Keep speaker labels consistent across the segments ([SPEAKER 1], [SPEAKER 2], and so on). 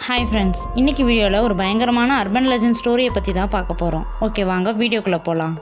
[SPEAKER 1] hi friends இன்னைக்கு வீடியோவில் ஒரு பயங்கரமான அர்பன் லெஜண்ட் ஸ்டோரியை பற்றி தான் பார்க்க போகிறோம் ஓகே வாங்க வீடியோக்குள்ளே போகலாம்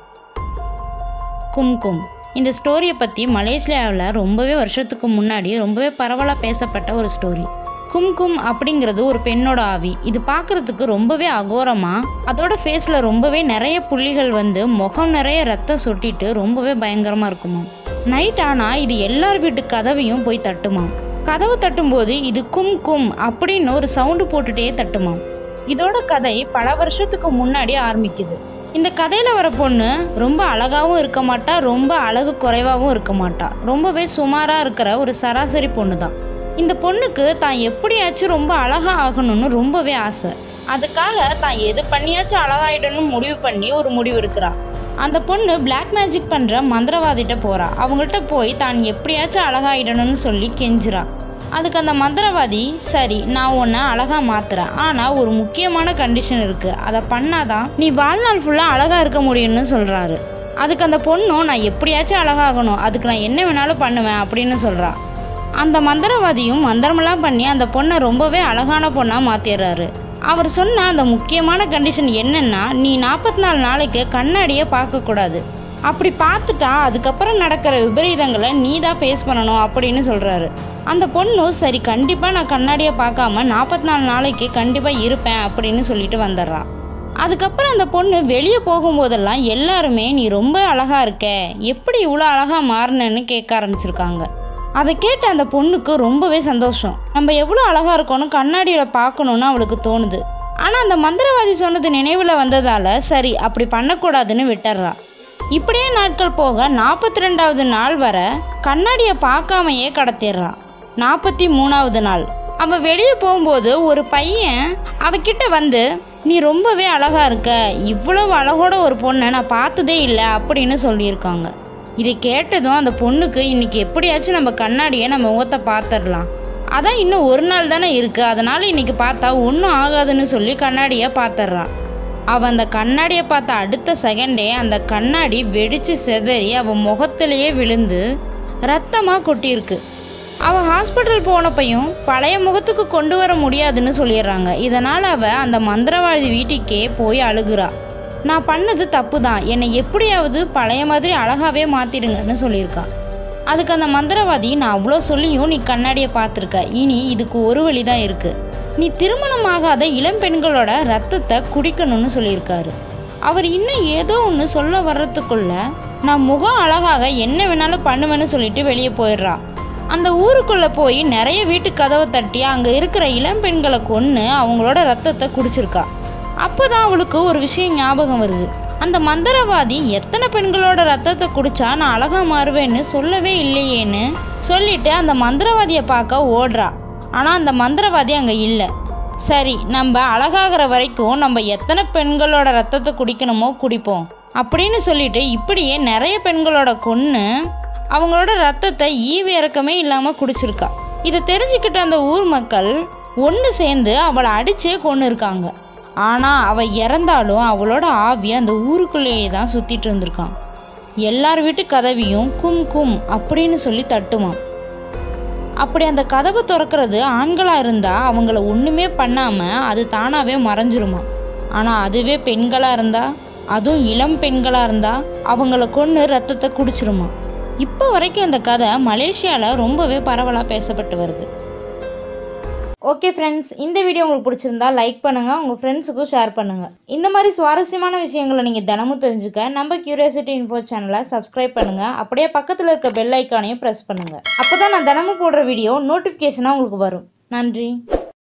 [SPEAKER 1] கும்கும் இந்த ஸ்டோரியை பற்றி மலேசியாவில் ரொம்பவே வருஷத்துக்கு முன்னாடி ரொம்பவே பரவலாக பேசப்பட்ட ஒரு ஸ்டோரி கும்கும் அப்படிங்கிறது ஒரு பெண்ணோட ஆவி இது பார்க்குறதுக்கு ரொம்பவே அகோரமாக அதோட ஃபேஸில் ரொம்பவே நிறைய புள்ளிகள் வந்து முகம் நிறைய ரத்தம் சொட்டிட்டு ரொம்பவே பயங்கரமாக இருக்குமா நைட் ஆனால் இது எல்லார் வீட்டு கதவையும் போய் தட்டுமாம் கதவு தட்டும்போது இது கும் கும் அப்படின்னு ஒரு சவுண்டு போட்டுட்டே தட்டுமாம் இதோட கதை பல வருஷத்துக்கு முன்னாடி ஆரம்பிக்குது இந்த கதையில வர பொண்ணு ரொம்ப அழகாவும் இருக்க மாட்டா ரொம்ப அழகு குறைவாகவும் இருக்க மாட்டா ரொம்பவே சுமாரா இருக்கிற ஒரு சராசரி பொண்ணு தான் இந்த பொண்ணுக்கு தான் எப்படியாச்சும் ரொம்ப அழகா ஆகணும்னு ரொம்பவே ஆசை அதுக்காக தான் எது பண்ணியாச்சும் அழகாயிடணும்னு முடிவு பண்ணி ஒரு முடிவு எடுக்கிறா அந்த பொண்ணு பிளாக் மேஜிக் பண்ற மந்திரவாதிட்ட போறா அவங்கள்ட்ட போய் தான் எப்படியாச்சும் அழகாயிடணும்னு சொல்லி கெஞ்சுறா அதுக்கு அந்த மந்திரவாதி சரி நான் உன்னை அழகா மாத்துறேன் ஆனா ஒரு முக்கியமான கண்டிஷன் இருக்கு அதை பண்ணாதான் நீ வாழ்நாள் ஃபுல்லா அழகா இருக்க முடியும்னு சொல்றாரு அதுக்கு அந்த பொண்ணும் நான் எப்படியாச்சும் அழகாகணும் அதுக்கு நான் என்ன வேணாலும் பண்ணுவேன் அப்படின்னு சொல்றா அந்த மந்திரவாதியும் மந்திரமெல்லாம் பண்ணி அந்த பொண்ணை ரொம்பவே அழகான பொண்ணாக மாற்றிடுறாரு அவர் சொன்ன அந்த முக்கியமான கண்டிஷன் என்னன்னா நீ நாற்பத்தி நாலு நாளைக்கு கண்ணாடியை பார்க்கக்கூடாது அப்படி பார்த்துட்டா அதுக்கப்புறம் நடக்கிற விபரீதங்களை நீ தான் ஃபேஸ் பண்ணணும் அப்படின்னு சொல்கிறாரு அந்த பொண்ணும் சரி கண்டிப்பாக நான் கண்ணாடியை பார்க்காம நாற்பத்தி நாலு நாளைக்கு கண்டிப்பாக இருப்பேன் அப்படின்னு சொல்லிட்டு வந்துடுறா அதுக்கப்புறம் அந்த பொண்ணு வெளியே போகும்போதெல்லாம் எல்லாருமே நீ ரொம்ப அழகா இருக்க எப்படி இவ்வளோ அழகா மாறினன்னு கேட்க ஆரம்பிச்சிருக்காங்க அதை கேட்ட அந்த பொண்ணுக்கு ரொம்பவே சந்தோஷம் நம்ம எவ்வளோ அழகா இருக்கோன்னு கண்ணாடியில் பார்க்கணுன்னு அவளுக்கு தோணுது ஆனால் அந்த மந்திரவாதி சொன்னது நினைவில் வந்ததால சரி அப்படி பண்ணக்கூடாதுன்னு விட்டுறா இப்படியே நாட்கள் போக நாற்பத்தி ரெண்டாவது நாள் வர கண்ணாடியை பார்க்காமையே கடத்திடுறா நாற்பத்தி மூணாவது நாள் அவ வெளியே போகும்போது ஒரு பையன் அவகிட்ட வந்து நீ ரொம்பவே அழகா இருக்க இவ்வளவு அழகோட ஒரு பொண்ணை நான் பார்த்ததே இல்லை அப்படின்னு சொல்லியிருக்காங்க இதை கேட்டதும் அந்த பொண்ணுக்கு இன்னைக்கு எப்படியாச்சும் நம்ம கண்ணாடியை நம்ம முகத்தை பார்த்துடலாம் அதான் இன்னும் ஒரு நாள் தானே இருக்கு அதனால இன்னைக்கு பார்த்தா ஒன்றும் ஆகாதுன்னு சொல்லி கண்ணாடியை பார்த்துட்றா அவள் அந்த கண்ணாடியை பார்த்த அடுத்த செகண்டே அந்த கண்ணாடி வெடிச்சு செதறி அவள் முகத்திலேயே விழுந்து ரத்தமாக கொட்டியிருக்கு அவள் ஹாஸ்பிட்டல் போனப்பையும் பழைய முகத்துக்கு கொண்டு வர முடியாதுன்னு சொல்லிடுறாங்க இதனால் அவள் அந்த மந்திரவாதி வீட்டுக்கே போய் அழுகுறா நான் பண்ணது தப்பு தான் என்னை எப்படியாவது பழைய மாதிரி அழகாவே மாற்றிடுங்கன்னு சொல்லியிருக்கா அதுக்கு அந்த மந்திரவாதி நான் அவ்வளோ சொல்லியும் நீ கண்ணாடியை பார்த்துருக்க இனி இதுக்கு ஒரு வழி தான் இருக்குது நீ திருமணமாகாத இளம் பெண்களோட ரத்தத்தை குடிக்கணும்னு சொல்லியிருக்காரு அவர் இன்னும் ஏதோ ஒன்று சொல்ல வர்றதுக்குள்ள நான் முகம் அழகாக என்ன வேணாலும் பண்ணுவேன்னு சொல்லிட்டு வெளியே போயிடுறா அந்த ஊருக்குள்ளே போய் நிறைய வீட்டு கதவை தட்டி அங்கே இருக்கிற இளம் பெண்களை கொன்று அவங்களோட ரத்தத்தை குடிச்சிருக்கா அப்போதான் அவளுக்கு ஒரு விஷயம் ஞாபகம் வருது அந்த மந்திரவாதி எத்தனை பெண்களோட ரத்தத்தை குடிச்சா நான் அழகா மாறுவேன்னு சொல்லவே இல்லையேன்னு சொல்லிட்டு அந்த மந்திரவாதியை பார்க்க ஓடுறா ஆனால் அந்த மந்திரவாதி அங்கே இல்லை சரி நம்ம அழகாகிற வரைக்கும் நம்ம எத்தனை பெண்களோட ரத்தத்தை குடிக்கணுமோ குடிப்போம் அப்படின்னு சொல்லிட்டு இப்படியே நிறைய பெண்களோட கொன்று அவங்களோட ரத்தத்தை ஈவு இறக்கமே இல்லாமல் குடிச்சிருக்கா இதை தெரிஞ்சுக்கிட்ட அந்த ஊர் மக்கள் ஒன்று சேர்ந்து அவளை அடிச்சே கொன்று இருக்காங்க ஆனால் அவள் இறந்தாலும் அவளோட ஆவி அந்த ஊருக்குள்ளேயே தான் சுற்றிட்டு இருந்திருக்கான் எல்லார் வீட்டு கதவியும் கும் கும் அப்படின்னு சொல்லி தட்டுமாம் அப்படி அந்த கதவை திறக்கிறது ஆண்களாக இருந்தால் அவங்கள ஒன்றுமே பண்ணாமல் அது தானாகவே மறைஞ்சிருமா ஆனால் அதுவே பெண்களாக இருந்தால் அதுவும் இளம் பெண்களாக இருந்தால் அவங்கள கொன்று ரத்தத்தை குடிச்சிருமா இப்போ வரைக்கும் இந்த கதை மலேசியாவில் ரொம்பவே பரவலாக பேசப்பட்டு வருது ஓகே ஃப்ரெண்ட்ஸ் இந்த வீடியோ உங்களுக்கு பிடிச்சிருந்தா லைக் பண்ணுங்கள் உங்கள் ஃப்ரெண்ட்ஸுக்கும் ஷேர் பண்ணுங்கள் இந்த மாதிரி சுவாரஸ்யமான விஷயங்களை நீங்கள் தினமும் தெரிஞ்சுக்க நம்ம கியூரியாசிட்டி இன்ஃபோ சேனலை சப்ஸ்கிரைப் பண்ணுங்கள் அப்படியே பக்கத்தில் இருக்க பெல் ஐக்கானையும் ப்ரெஸ் பண்ணுங்கள் அப்போ தான் நான் தினமும் போடுற வீடியோ நோட்டிஃபிகேஷனாக உங்களுக்கு வரும் நன்றி